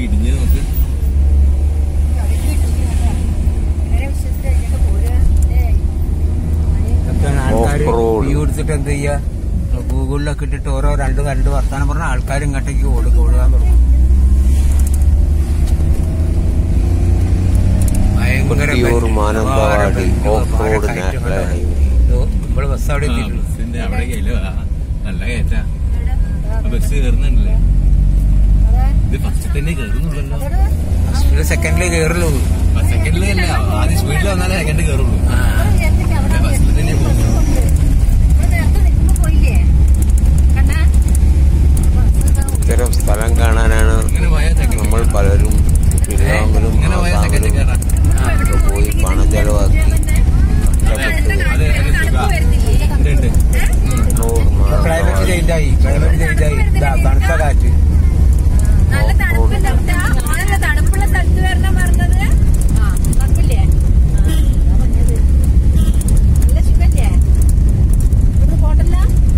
ഇടിഞ്ഞ് നോക്ക് ഇതൊക്കെയാണ് ആൾക്കാര് Off road. വ്യൂ എടുത്തിട്ട് എന്ത് ചെയ്യാ ഗൂഗിളിലൊക്കെ ഇട്ടിട്ട് ഓരോ രണ്ട് രണ്ട് വർത്താനം പറഞ്ഞ ആൾക്കാർ ഇങ്ങോട്ടേക്ക് ഓടുക ഓടുകാൻ തുടങ്ങും ഭയങ്കര കൊട്ടിയൂർ ബെൽറ്റ്. മാനന്തവാടി ഒരുപാട് ബെൽറ്റ്, ഓഫ് റോഡ് ഒരുപാട് കയറ്റം നാഷണൽ ഉണ്ട്. ഹൈവേ ഇതോ, ഇവിടെ ബസ് അവിടെ ആ, എത്തിയിട്ടുണ്ട് ബസ്സിന്റെ അവിടെ കയ്യില് വാ. നല്ല കയറ്റാ ആ ബസ് കയറുന്നുണ്ടല്ലേ ഇത് ഫസ്റ്റ് തന്നെ കയറുന്നുള്ളല്ലോ ഫസ്റ്റില് സെക്കൻഡില് കയറുള്ളൂ ഫസ്റ്റ് സെക്കൻഡിൽ അല്ല ആദ്യം സ്പീഡിൽ വന്നാലേ സെക്കൻഡ് കയറുള്ളൂ ബസ്സിൽ തന്നെ പോകുന്നു ഇത്തരം സ്ഥലം കാണാനാണ് ഇങ്ങനെ പോയാൽ സെക്കൻഡ് നമ്മൾ പലരും തിരുവാങ്കുലും ഇങ്ങനെ പോയാൽ സെക്കൻഡ് ആസാമിലും കയറാം ഒക്കെ പോയി പണം ചെലവാക്കി കഷ്ടപ്പെട്ട് അത് അതിന് സുഖാ. ഉണ്ട്, ഉണ്ട്. കൊട്ടിയൂർ ക്ലൈമറ്റ് മാനന്തവാടി ചേഞ്ച് ആയി ക്ലൈമറ്റ് ചേഞ്ച് ആയി ഇതാ തണുത്ത കാറ്റ് നല്ല തണുപ്പില്ല നല്ല തണുപ്പുള്ള സ്ഥലത്ത് വരണം പറഞ്ഞത് ആ തണുപ്പില്ലേ നല്ല സുഖല്ലേ ഇവിടുന്ന് പോട്ടല്ല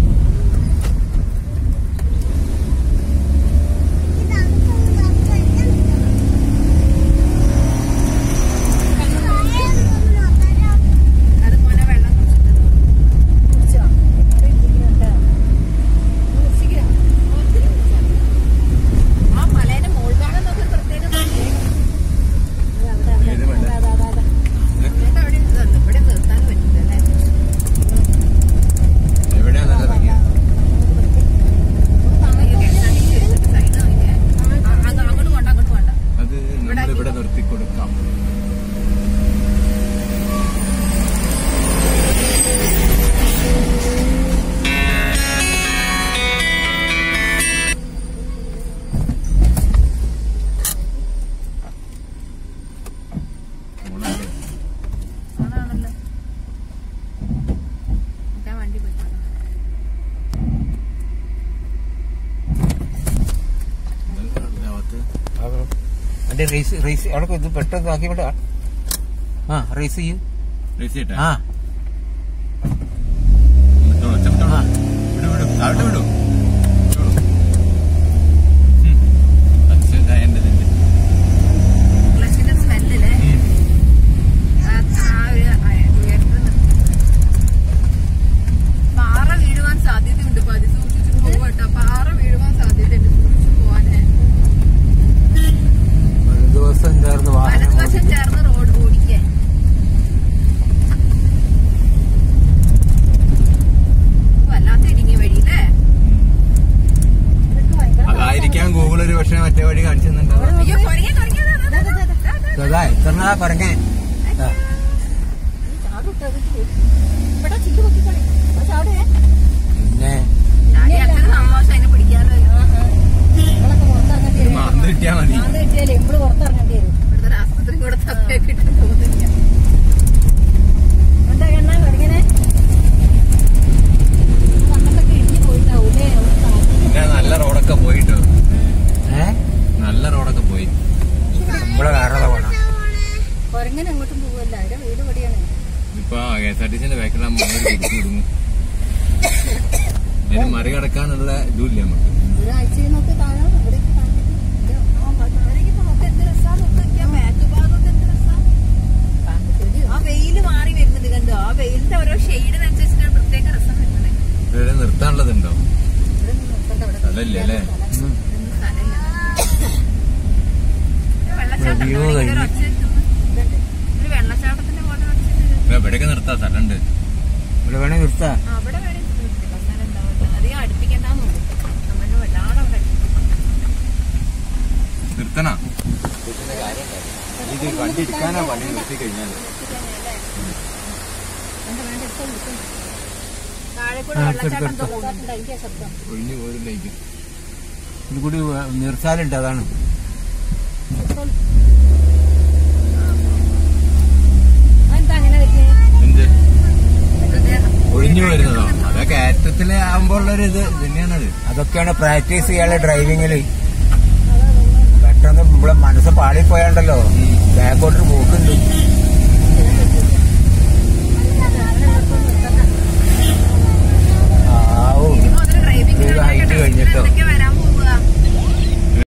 അത് മോനെ വെള്ളം കുടിച്ചിട്ട് കുടിച്ചോ കുടിച്ചിക്കോ ഒത്തിരി കുടിച്ചോ ആ മലേന്റെ മോൾ ഭാഗം നോക്കി പ്രത്യേക ഭംഗിയായി. അത് അവിടെ, അവിടെ, ഏത് മല? അതാ, അതാ, അതാ. ഇവിടെ അവിടെ ഇരുന്ന് ഇവിടെ നിർത്താൻ പറ്റില്ലല്ലേ എവിടെയാ നല്ല ഭംഗിയാ അയ്യോ, കെട്ടാനിക്ക് വെച്ചിട്ട് സൈഡ് നോക്കിയേ. ആ, അങ്ങ് അങ്ങോട്ട് പോണ്ട അങ്ങോട്ട് പോണ്ട അത് നമ്മളിവിടെ നിർത്തി കൊടുക്കാം മോളല്ലേ? ആണാണല്ലോ ഞാൻ വണ്ടി പോയിക്കോട്ടെ ഇതെന്താ ഇതിനകത്ത്? എന്റെ റേസ് റേസ് അവിടെ ഇത് പെട്ടെന്ന് ആക്കി വിടാ ആ റേസ് ചെയ്യൂ റേസ് ചെയ്യട്ടെ? ആ വിട്ടോ, ഒച്ച വിട്ടോ. ആ. വിടൂ, വിടൂ. താഴോട്ട് വിടൂ. വിടൂ. ഉം. ഒച്ച ഇതാ എൻ്റെ ഇതിന്റെ. ക്ലച്ചിന്റെ സ്മെല്ലില്ലേ ആ ആ ഒരു ഉയർത്ത് പാറ വീഴുവാൻ സാധ്യതയുണ്ട് പതി സൂക്ഷിച്ചു പോകട്ടോ പാറ വീഴുവാൻ സാധ്യതയുണ്ട് സൂക്ഷിച്ചു പോവാന് ഒരു ദിവസം ചേർന്ന് വാഹനം വലതുവശം ചേർന്ന് റോഡ് ഓടിക്കാൻ വല്ലാത്ത ഇടുങ്ങിയ വഴിയില്ലേ അതായിരിക്കാം ഗൂഗിൾ ഒരു പക്ഷേ മറ്റേ വഴി കാണിച്ചു തന്നിട്ടുണ്ടോ അയ്യോ കുറങ്ങി കുറങ്ങി ഇതാ എത്ര പറഞ്ഞേ ദാ. ഇവിടെ ചില്ല് പൊക്കിക്കളി ചാടേ പിന്നെ ചാടി അത്ര സന്തോഷം അതിനെ പിടിക്കാതെ മാന്ത് കിട്ടിയാ മതി ഇവിടുത്തെ ഒരു ആസ്പത്രി കൂടെ തപ്പിയൊക്കെ ഇട്ട് പോകുന്നില്ല എന്താ കണ്ണ കടിങ്ങനെ നമ്മൾക്കൊക്കെ ഇടിഞ്ഞു പോയിട്ടാവൂലേ പിന്നെ നല്ല റോഡൊക്കെ പോയിട്ടോ ഏ നല്ല റോഡൊക്കെ പോയി ഇവിടെ വേറെ പോണം കൊരങ്ങനെ അങ്ങോട്ടും പോവല്ല അവരുടെ വീട് പടിയാണ് ഇപ്പൊ കെ എസ് ആർ ടി സിന്റെ ബാക്കിലാകുമ്പോ കുടിച്ചു വിടുന്നു അതിന് മറികടക്കാനുള്ള ഇതുമില്ല നമുക്ക് ഒരാഴ്ച നോക്കി താഴെ അവിടെ ആ വെയില് മാറി വരുന്നുണ്ട് കണ്ടോ ആ വെയിലിന്റെ ഓരോ ഷെയ്ഡിനനുസരിച്ചിട്ട് പ്രത്യേക രസം വരുന്നത് ഇവിടെ നിർത്താനുള്ളതുണ്ടോ ഇവിടെ ഒന്നും നിർത്തണ്ട, ഇവിടെ സ്ഥലമില്ല അല്ലേ ഉം. സ്ഥലമില്ല. വെള്ളച്ചാട്ടം View ഉണ്ട്. ഇവിടെ കഴിഞ്ഞ്. ഒരു ഒച്ച കേൾക്കുന്നു. ഇതുണ്ട്. ഒരു വെള്ളച്ചാട്ടത്തിന്റെ പോലെ ഒച്ച കേൾക്കുന്നു. ഇപ്പൊ എവിടെയൊക്കെ നിർത്താൻ സ്ഥലമുണ്ട് ഇവിടെ വേണേ നിർത്താ ആ, അവിടെ വേണേ നിർത്തി. കുറച്ച് നേരം ഉണ്ടാവട്ടെ. അധികം അടുപ്പിക്കണ്ടാന്ന് തോന്നുന്നു. നമ്മളിനെ വല്ലാതെ അവിടെ അടുപ്പിക്കും. നിർത്തണ ഇത് വണ്ടി ഇരിക്കാനാ വണ്ടി നിർത്തി കഴിഞ്ഞാൽ വേണ്ട, വേണ്ട, എടുത്തോ, എടുത്തോ. താഴെ കൂടെ ആ, വെള്ളച്ചാട്ടം എടുത്തോ, എന്തോ പോകുന്നുണ്ട്. അതിന്റെ ശബ്ദം. ഒഴിഞ്ഞു പോരില്ലേക്ക് ഇത് കൂടി വ- നിർത്താലുണ്ട് അതാണ് അതെന്താ അങ്ങനെ വരുന്നേ? എന്ത് വെറുതെ ഒഴിഞ്ഞു വരുന്നതോ അതൊക്കെ കയറ്റത്തില് ആകുമ്പോ ഉള്ളൊരു ഇത് തന്നെയാണത് അതൊക്കെയാണ് പ്രാക്ടീസ് ചെയ്യാനുള്ള ഡ്രൈവിങ്ങില് പെട്ടെന്ന് ഇവിടെ മനസ്സ് പാളിപ്പോയാണ്ടല്ലോ ബാക്കോട്ട് പോക്കുണ്ട് ആവും ഇനി മുതൽ ഡ്രൈവിംഗ് ഇത് height കഴിഞ്ഞിട്ടോ? എന്തൊക്കെ വരാൻ